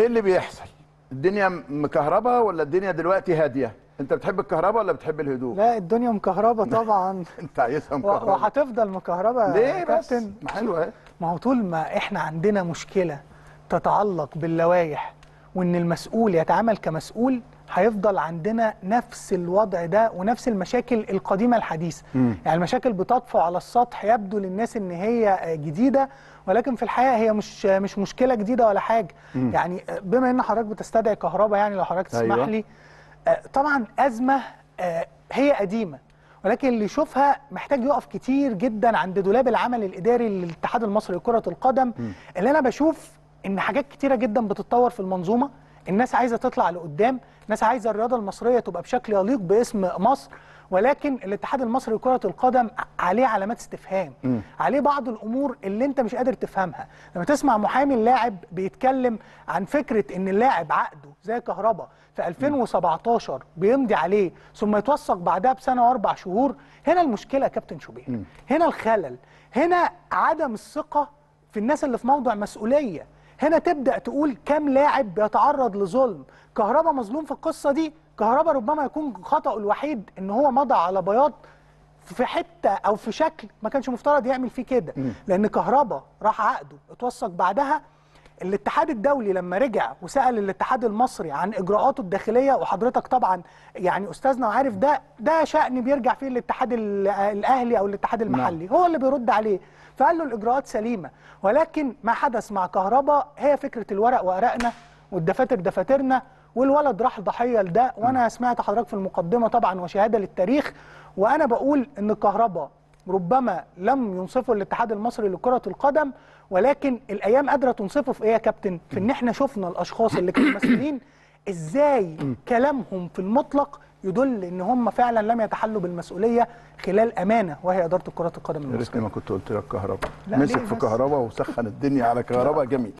ايه اللي بيحصل الدنيا مكهربه ولا الدنيا دلوقتي هاديه انت بتحب الكهرباء ولا بتحب الهدوء لا الدنيا مكهربه طبعا انت عايزها و- مكهربه وهتفضل مكهربه يا ليه بس كابتن ما حلوه اهي. ما هو طول ما احنا عندنا مشكله تتعلق باللوائح وان المسؤول يتعامل كمسؤول هيفضل عندنا نفس الوضع ده ونفس المشاكل القديمه الحديثه يعني المشاكل بتطفو على السطح يبدو للناس ان هي جديده ولكن في الحقيقه هي مش مش مشكله جديده ولا حاجه يعني بما ان حضرتك بتستدعي كهرباء يعني لو حضرتك تسمح أيوة. لي آه، طبعا ازمه آه، هي قديمه ولكن اللي يشوفها محتاج يقف كتير جدا عند دولاب العمل الاداري للاتحاد المصري لكره القدم اللي انا بشوف ان حاجات كتيره جدا بتتطور في المنظومه الناس عايزه تطلع لقدام الناس عايزه الرياضه المصريه تبقى بشكل يليق باسم مصر ولكن الاتحاد المصري لكره القدم عليه علامات استفهام عليه بعض الامور اللي انت مش قادر تفهمها لما تسمع محامي اللاعب بيتكلم عن فكره ان اللاعب عقده زي كهربا في 2017 بيمضي عليه ثم يتوثق بعدها بسنه واربع شهور هنا المشكله يا كابتن شوبير هنا الخلل هنا عدم الثقه في الناس اللي في موضع مسؤوليه هنا تبدا تقول كام لاعب بيتعرض لظلم كهربا مظلوم في القصه دي كهربا ربما يكون خطأه الوحيد ان هو مضى على بياض في حته او في شكل ما كانش مفترض يعمل فيه كده لان كهربا راح عقده اتوثق بعدها الاتحاد الدولي لما رجع وسال الاتحاد المصري عن اجراءاته الداخليه وحضرتك طبعا يعني استاذنا وعارف ده ده شان بيرجع فيه الاتحاد ال- الاهلي او الاتحاد المحلي هو اللي بيرد عليه فقال له الاجراءات سليمه ولكن ما حدث مع كهربا هي فكره الورق ورقنا والدفاتر دفاترنا والولد راح ضحيه لده وانا سمعت حضرتك في المقدمه طبعا وشهاده للتاريخ وانا بقول ان الكهرباء ربما لم ينصفه الاتحاد المصري لكره القدم ولكن الايام قادره تنصفه في ايه يا كابتن في ان احنا شفنا الاشخاص اللي كانوا مسؤولين ازاي كلامهم في المطلق يدل ان هم فعلا لم يتحلوا بالمسؤوليه خلال امانه وهي اداره كره القدم يا المصريه ريتني ما كنت قلت لك كهرباء لا، مسك ليه في بس؟ كهرباء وسخن الدنيا على كهرباء جميل